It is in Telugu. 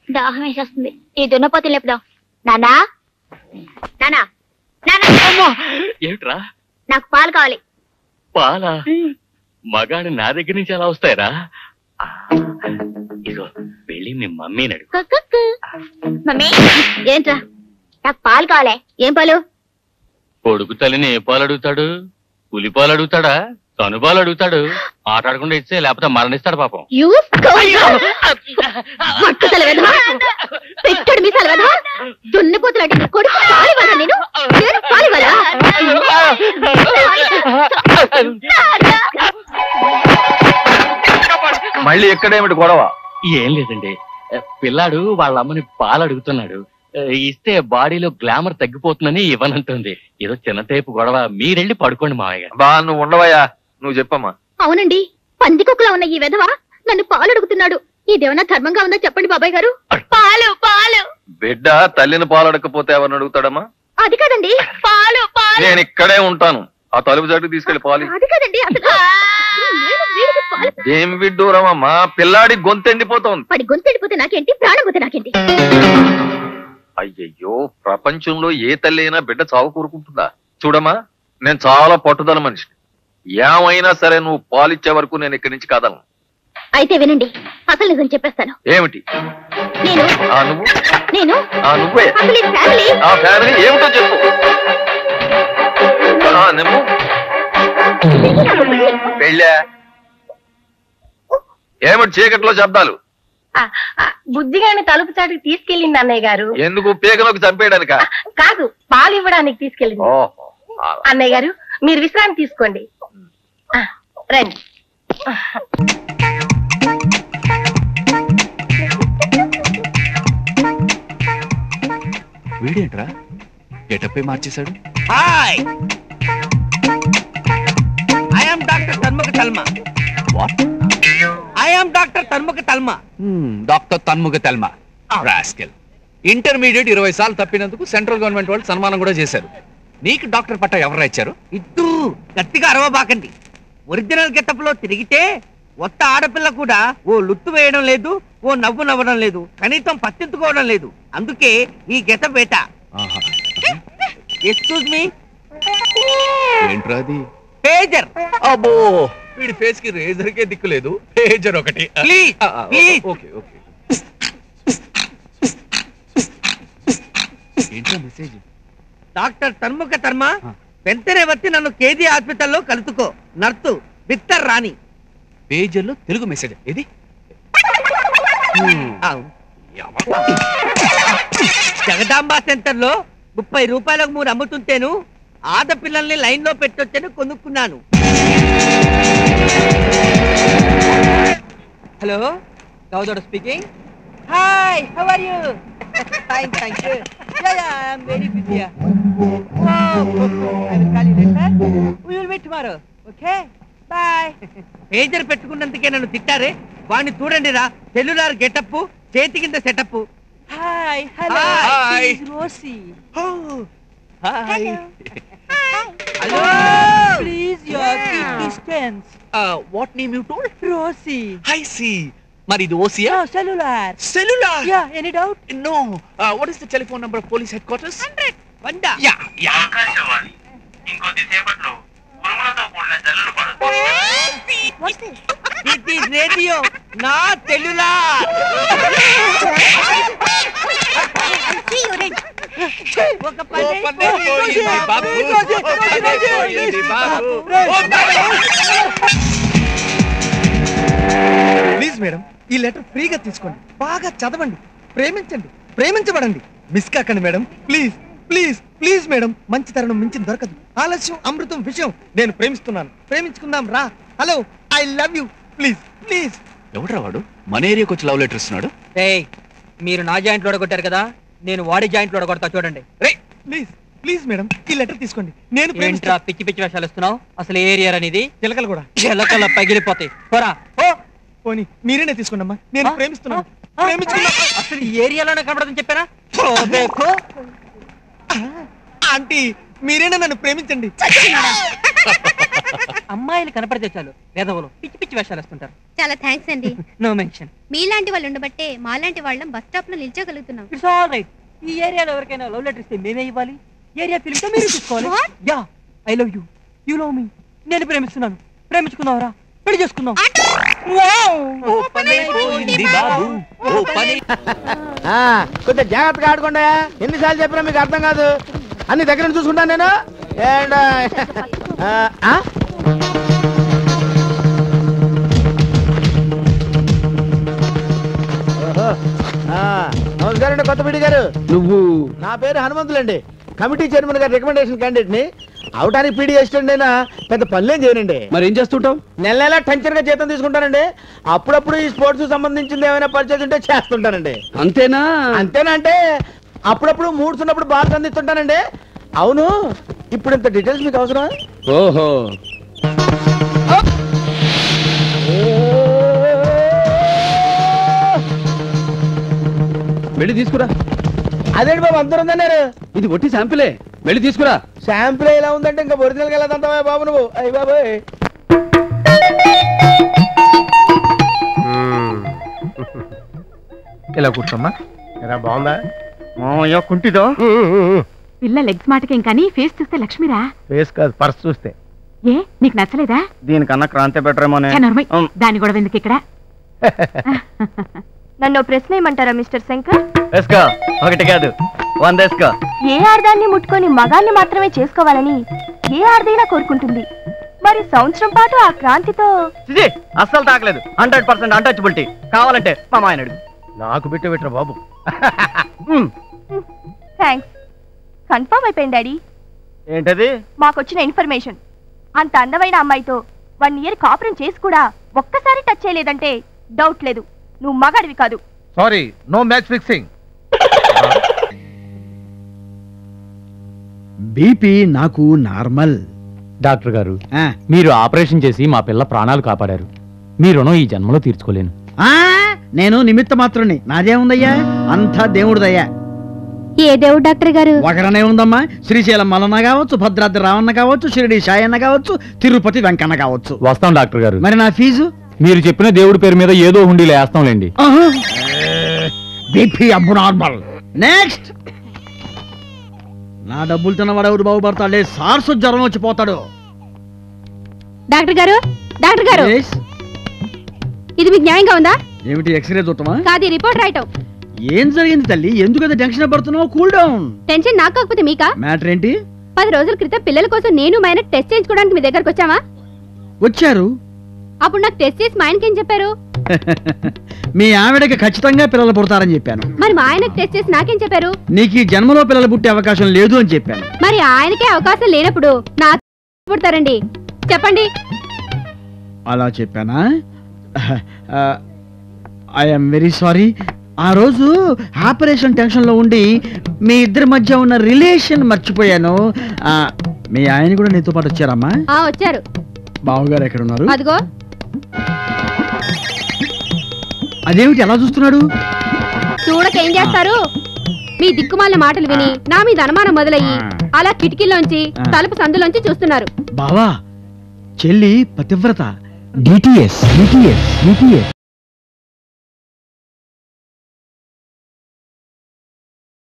దాహం వేసేస్తుంది ఈ దున్నపోతు లేపుదాం నానా నానా నానా ఏమిట్రా నాకు పాలు కావాలి పాలా మగాడి నా దగ్గర నుంచి ఎలా వస్తాయరా ఆ, ఇదిగో వెళ్ళి మీ మమ్మీని అడుగు కుక్కుక్కు. మమ్మీ ఏంట్రా నాకు పాలు కావాలి ఏం పాలు కొడుకు తల్లిని ఏ పాలు అడుగుతాడు పులి పాలు అడుగుతాడా తను పాలు అడుగుతాడు ఆటాడకుండా ఇస్తే లేకపోతే మరణిస్తాడు పాపం యూ మట్టుదల వెధవా పెట్టడు మీసాల వెధవా దున్నపోతులు అంటే కొడుకు పాలివ్వాలా నేను నేను పాలివ్వాలా మళ్ళీ ఎక్కడేమిటి గొడవ ఏం లేదండి పిల్లాడు వాళ్ళ అమ్మని పాలు అడుగుతున్నాడు ఇస్తే బాడీలో గ్లామర్ తగ్గిపోతుందని ఇవ్వనంటుంది ఏదో చిన్న టైపు గొడవ మీరెళ్ళి పడుకోండి మావయ్య గారు బా నువ్వు ఉండవయ్యా నువ్వు చెప్పమ్మా అవునండి పందికొక్కులా ఉన్న ఈ వెధవ నన్ను పాలు అడుగుతున్నాడు ఇదేమన్నా ధర్మంగా ఉందా చెప్పండి బాబాయ్ గారు పాలు పాలు బిడ్డ తల్లిని పాలడకపోతే ఎవరిని అడుగుతాడమ్మా అది కాదండి పాలు పాలు నేను ఇక్కడే ఉంటాను ఆ తలుపు జట్టుకు తీసుకెళ్లి పాలి అది కాదండి అసలు నేను వీడికి పాలు ఏం విడ్డూరమమ్మా పిల్లాడి గొంతెండిపోతోంది పడి గొంతు వెళ్ళిపోతే నాకేంటి ప్రాణం పోతే నాకేంటి అయ్యయ్యో ప్రపంచంలో ఏ తల్లి అయినా బిడ్డ చావు కోరుకుంటుందా చూడమ్మా నేను చాలా పట్టుదల మనిషిని ఏమైనా సరే నువ్వు పాలిచ్చే వరకు నేను ఇక్కడి నుంచి కాదలను అయితే వినండి అసలు నిజం చెప్పేస్తాను ఏమిటి నేను ఆ నువ్వు నేను ఆ నువ్వే అసలు ఈ ఫ్యామిలీ ఆ ఫ్యామిలీ ఏమిటో చెప్పు ఆ నువ్వు పెళ్ళా ఏమిటి చీకట్లో శబ్దాలు బుద్ధిగాని తలుపు చాటుకు తీసుకెళ్ళింది అన్నయ్య గారు ఎందుకు పీకలోకి చంపేయడానిక కాదు పాలు ఇవ్వడానికి తీసుకెళ్ళింది ఓహో అలా. అన్నయ్య గారు మీరు విశ్రాంతి తీసుకోండి ఆ, రండి వీడేంట్రా గెటప్ మార్చేశాడు hi I am doctor Tanmukha Talma what I am doctor Tanmukha Talma doctor Tanmukha Telma rascal intermediate ఇరవై సార్లు తప్పినందుకు సెంట్రల్ గవర్నమెంట్ వాళ్ళు సన్మానం కూడా చేశారు నీకు డాక్టర్ పట్టా ఎవరు ఇచ్చారు ఇద్దు గట్టిగా అరవబాకండి ఒరిజినల్ గెటప్ లో తిరిగితే ఒక్క ఆడపిల్ల కూడా ఓ లుత్తు వేయడం లేదు ఓ నవ్వు నవ్వడం లేదు కనీసం పట్టించుకోవడం లేదు అందుకే ఈ గెటప్ వేట ఆహా. ఎక్స్క్యూజ్ మీ ఏంట్రా అది పేజర్ అబ్బో వీడి ఫేస్ కి రేజర్ కే దిక్కు లేదు పేజర్ ఒకటి Please, ఆ, ఆ, please. ఓకే ఓకే ఏంట్రా మెసేజ్ డాక్టర్ తన్ముఖ తర్మ ఆ. వెంటనే వచ్చి నన్ను కేజీ హాస్పిటల్లో కలుసుకో నర్సు బిత్తర్ రాణి పేజర్లో తెలుగు మెసేజ్ ఇది ఆవ్. జగదాంబ సెంటర్ లో ముప్పై రూపాయలకు మూడు అమ్ముతుంటేను ఆడపిల్లల్ని లైన్ లో పెట్టొచ్చని కొనుక్కున్నాను హలో గౌదోడ speaking hi how are you fine thank you yeah yeah I am very busy oh I will call you later we will meet tomorrow okay bye pager పెట్టుకున్నందుకే నన్ను తిట్టారే వాడిని చూడండి రా సెల్యులార్ గెటప్ చేతి కింద setup hi hello Hi. Rosie hi hello please your keep distance what name you told Rosie I see మరి ఇది ఓసియా cellular cellular yeah any doubt know what is the telephone number of police headquarters వండా yeah yeah it is radio నా సెల్యులార్ ఒక ఓ పన్నే పోయింది బాబు ఓ పన్నే పోయింది బాబు ఓ ప్లీజ్ మేడం ఈ లెటర్ ఫ్రీగా తీసుకోండి బాగా చదవండి ప్రేమించండి ప్రేమించబడండి మిస్ కాకండి madam please please please madam మంచి తరుణం మించింది దొరకదు ఆలస్యం అమృతం విషయం నేను ప్రేమిస్తున్నాను ప్రేమించుకుందాం రా hello I love you please please ఎవడ్రా వాడు మన ఏరియాకి వచ్చి లవ్ లెటర్ ఇస్తున్నాడు ఏయ్ మీరు నా జాయింట్ లోడగొట్టారు కదా నేను వాడి జాయింట్ లోడగొడతా చూడండి రే ప్లీజ్ ప్లీజ్ మేడం ఈ లెటర్ తీసుకోండి నేను ఏంట్రా ప్రేమిస్తా పిచ్చి పిచ్చి వేషాలు ఇస్తున్నావు అసలు ఏ ఏరియా అనేది చిలకలు కూడా ఎలకల పగిలిపోతాయి పోరా ఓ పోనీ మీరేనే తీసుకోండి అమ్మా నేను ఆ? ప్రేమిస్తున్నాను ఆ? ప్రేమించుకున్నా అసలు ఈ ఏరియాలోనే కనబడదని చెప్పారా ఓ, దేఖో. ఆంటీ మీరేనా నన్ను ప్రేమించండి అమ్మాయిలు కనపడితే చాలు వేదవులు పిచ్చి పిచ్చి వేషాలు వేస్తుంటారు చాలా థ్యాంక్స్ అండి నో మెన్షన్ మీలాంటి వాళ్ళు ఉండబట్టే మాలాంటి వాళ్ళం బస్ స్టాప్ లో నిల్చోగలుగుతున్నాం ఇట్స్ ఆల్ రైట్ ఈ ఏరియాలో ఎవరికైనా లవ్ లెటర్ ఇస్తే మేమే ఇవ్వాలి ఏరియా ఫీలింగ్ తో మీరు తీసుకోవాలి What? Yeah I love you you love me నేను ప్రేమిస్తున్నాను ప్రేమించుకుందావరా పెళ్లి చేసుకుందాం ఓ పని అయిపోయింది బాబు ఓ పని ఆ, కొంచెం జాగ్రత్తగా ఆడుకోండి ఎన్నిసార్లు చెప్పినా మీకు అర్థం కాదు అన్ని దగ్గర నుంచి చూసుకుంటాను నేను అండ్ నమస్కారం అండి కొత్త పీడి గారు నువ్వు నా పేరు హనుమంతులండి కమిటీ చైర్మన్ గారి రికమెండేషన్ క్యాండిడేట్ ని అవటానికి పీడి అసిస్టెంట్ అయినా పెద్ద పనులేం చేయనండి మరి ఏం చేస్తుంటావు నెల నెల టెన్షన్ గా జీతం తీసుకుంటానండి అప్పుడప్పుడు ఈ స్పోర్ట్స్ సంబంధించింది ఏమైనా పర్చేజ్ ఉంటే చేస్తుంటానండి అంతేనా అంతేనంటే అప్పుడప్పుడు మూడ్స్ ఉన్నప్పుడు బాగా అందిస్తుంటానండి అవును ఇప్పుడు ఇంత డీటెయిల్స్ మీకు అవసరం ఓహో వెళ్ళి తీసుకురా అదేంటి బాబు అందరూ ఉందన్నారు ఇది ఒట్టి శాంపిలే వెళ్ళి తీసుకురా శాంపుల్ ఎలా ఉందంటే ఇంకా ఒరిజినల్ గా అంటావా బాబు నువ్వు అయ్యి బాబాయ్ ఇలా కూర్చోమ్మా ఎలా బాగుందా మామయ్య కుంటిదో పిల్ల లెగ్స్ మాటకేం కానీ ఫేస్ చూస్తే లక్ష్మిరా ఫేస్ కాదు పర్స్ చూస్తే ఏ నీకు నచ్చలేదా దీనికన్నా క్రాంతి బెటరేమోనే ఛే, నోర్మై. దాని గొడవ ఎందుకు ఇక్కడ నన్ను ప్రశ్న ఏమంటారా మిస్టర్ శంకర్ వేసుకో ఒకటి కాదు వంద వేసుకో ఏ ఆర్దాన్ని ముట్టుకొని మగాన్ని మాత్రమే చేసుకోవాలని ఏ ఆర్దైనా కోరుకుంటుంది మరి సంవత్సరం పాటు ఆ క్రాంతితో అస్సలు తాకలేదు హండ్రెడ్ పర్సెంట్ అన్టచబిలిటీ కావాలంటే మా మాయన అడుగు నాకు బిట్టు బిట్ర బాబు థ్యాంక్స్ కన్ఫర్మ్ అయిపోయింది డాడీ ఏంటది మాకొచ్చిన ఇన్ఫర్మేషన్ అంత అందమైన అమ్మాయితో వన్ ఇయర్ కాపురం చేసి కూడా ఒక్కసారి టచ్ చేయలేదంటే డౌట్ లేదు నువ్వు మగాడివి కాదు sorry no match fixing BP నాకు నార్మల్ డాక్టర్ గారు మీరు ఆపరేషన్ చేసి మా పిల్ల ప్రాణాలు కాపాడారు మీ రుణం ఈ జన్మలో తీర్చుకోలేను నేను నిమిత్త మాత్రుని నాదేముందయ్యా అంతా దేవుడిదయ్యా ఏ దేవుడు డాక్టర్ గారు ఒకరనే ఉందమ్మా శ్రీశైలం మల్లన్న కావచ్చు భద్రాద్రి రావన్న కావచ్చు షిరిడి సాయన్న కావచ్చు తిరుపతి వెంకన్న కావచ్చు వస్తాం డాక్టర్ గారు మరి నా ఫీజు మీరు చెప్పిన దేవుడి పేరు మీద ఏదో హుండీలు వేస్తాంలేండి బీపీ అబ్బు నార్మల్ నెక్స్ట్ నా డబ్బులు తిన్నవాడు ఎవరు బాగుపడతాడే సార్సు జ్వరం వచ్చి పోతాడు డాక్టర్ గారు డాక్టర్ గారు Yes? ఇది మీకు న్యాయంగా ఉందా ఏమిటి ఎక్స్రే చూడటమా కాదు ఈ రిపోర్ట్ రాయటం ఏం జరిగింది తల్లి ఎందుకు అంత టెన్షన్ పడుతున్నావు కూల్ డౌన్ టెన్షన్ నాకు కాకపోతే మీకా మ్యాటర్ ఏంటి పది రోజుల క్రితం పిల్లల కోసం నేను మా ఆయన టెస్ట్ చేయించుకోవడానికి మీ దగ్గరకు వచ్చావా వచ్చారు అప్పుడు నాకు టెస్ట్ చేసి మా ఆయనకి ఏం చెప్పారు మీ ఆవిడకి ఖచ్చితంగా పిల్లలు పుడతారని చెప్పాను మరి మా ఆయనకు టెస్ట్ చేసి నాకేం చెప్పారు నీకు ఈ జన్మలో పిల్లలు పుట్టే అవకాశం లేదు అని చెప్పాను మరి ఆయనకే అవకాశం లేనప్పుడు నా పుడతారండి చెప్పండి అలా చెప్పానా ఐఎమ్ వెరీ సారీ ఆ రోజు ఆపరేషన్ టెన్షన్లో ఉండి మీ ఇద్దరి మధ్య ఉన్న రిలేషన్ మర్చిపోయాను ఆ, మీ ఆయన కూడా నీతో పాటు వచ్చారమ్మా ఆ వచ్చారు బావగారు ఎక్కడ ఉన్నారు అదిగో అదేమిటి ఎలా చూస్తున్నాడు చూడక ఏం చేస్తారు మీ దిక్కుమాల మాటలు విని నా మీద అనుమానం మొదలయ్యి అలా కిటికీలోంచి తలుపు సందులోంచి చూస్తున్నారు బావా చెల్లి పతివ్రత డిటిఎస్ డిటిఎస్ డిటిఎస్